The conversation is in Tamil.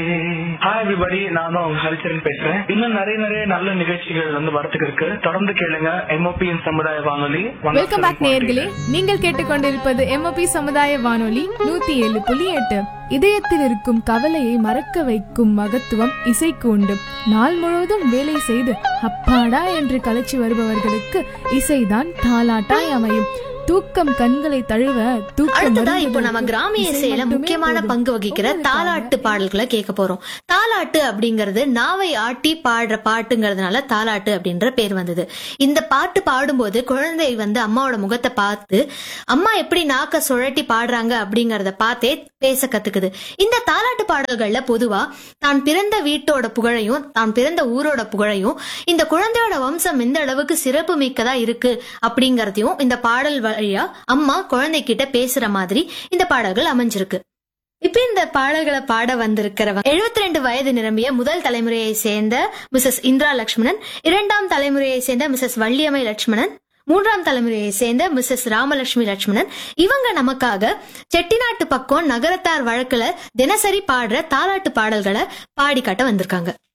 ஹாய் எவ்ரிபடி நானும் உங்க ஹரிச்சரன் பேசுறேன் இன்னும் நிறைய நிறைய நல்ல நிகழ்ச்சிகள் வந்து வரத்துக்கு இருக்கு தொடர்ந்து கேளுங்க எம்ஓபியின் சமுதாய வானொலி வெல்கம் பேக் நேயர்களே நீங்கள் கேட்டுக்கொண்டிருப்பது எம்ஓபி சமுதாய வானொலி நூத்தி ஏழு புள்ளி எட்டு இதயத்தில் இருக்கும் கவலையை மறக்க வைக்கும் மகத்துவம் இசைக்கு உண்டு நாள் முழுவதும் வேலை செய்து அப்பாடா என்று கலைச்சி வருபவர்களுக்கு இசைதான் தாலாட்டாய் அமையும் தூக்கம் கண்களை தழுவ தூக்கம் அடுத்ததா இப்போ வருவதற்கு நம்ம கிராமிய இசை இசையில மட்டுமே முக்கியமான போதும். பங்கு வகிக்கிற உங்களுக்காக. தாலாட்டு பாடல்களை கேட்க போறோம் தாலாட்டு அப்படிங்கறது நாவை ஆட்டி பாடுற பாட்டுங்கிறதுனால தாலாட்டு அப்படின்ற பேர் வந்தது இந்த பாட்டு பாடும்போது குழந்தை வந்து அம்மாவோட முகத்தை பார்த்து அம்மா எப்படி நாக்க சுழட்டி பாடுறாங்க அப்படிங்கறத பார்த்தே பேச கத்துக்குது இந்த தாலாட்டு பாடல்கள்ல பொதுவா தான் பிறந்த வீட்டோட புகழையும் தான் பிறந்த ஊரோட புகழையும் இந்த குழந்தையோட வம்சம் எந்த அளவுக்கு சிறப்பு மிக்கதா இருக்கு அப்படிங்கறதையும் இந்த பாடல் வழியா அம்மா குழந்தைகிட்ட பேசுற மாதிரி இந்த பாடல்கள் அமைஞ்சிருக்கு இப்ப இந்த பாடல்களை பாட வந்திருக்கிறவங்க 72 ரெண்டு வயது நிரம்பிய முதல் தலைமுறையை சேர்ந்த மிசஸ் இந்திரா லட்சுமணன் இரண்டாம் தலைமுறையை சேர்ந்த மிசஸ் வள்ளியம்மை லட்சுமணன் மூன்றாம் தலைமுறையை சேர்ந்த மிசஸ் ராமலட்சுமி லட்சுமணன் இவங்க நமக்காக செட்டிநாட்டு பக்கம் நகரத்தார் வழக்குல தினசரி பாடுற தாலாட்டு பாடல்களை பாடி காட்ட வந்திருக்காங்க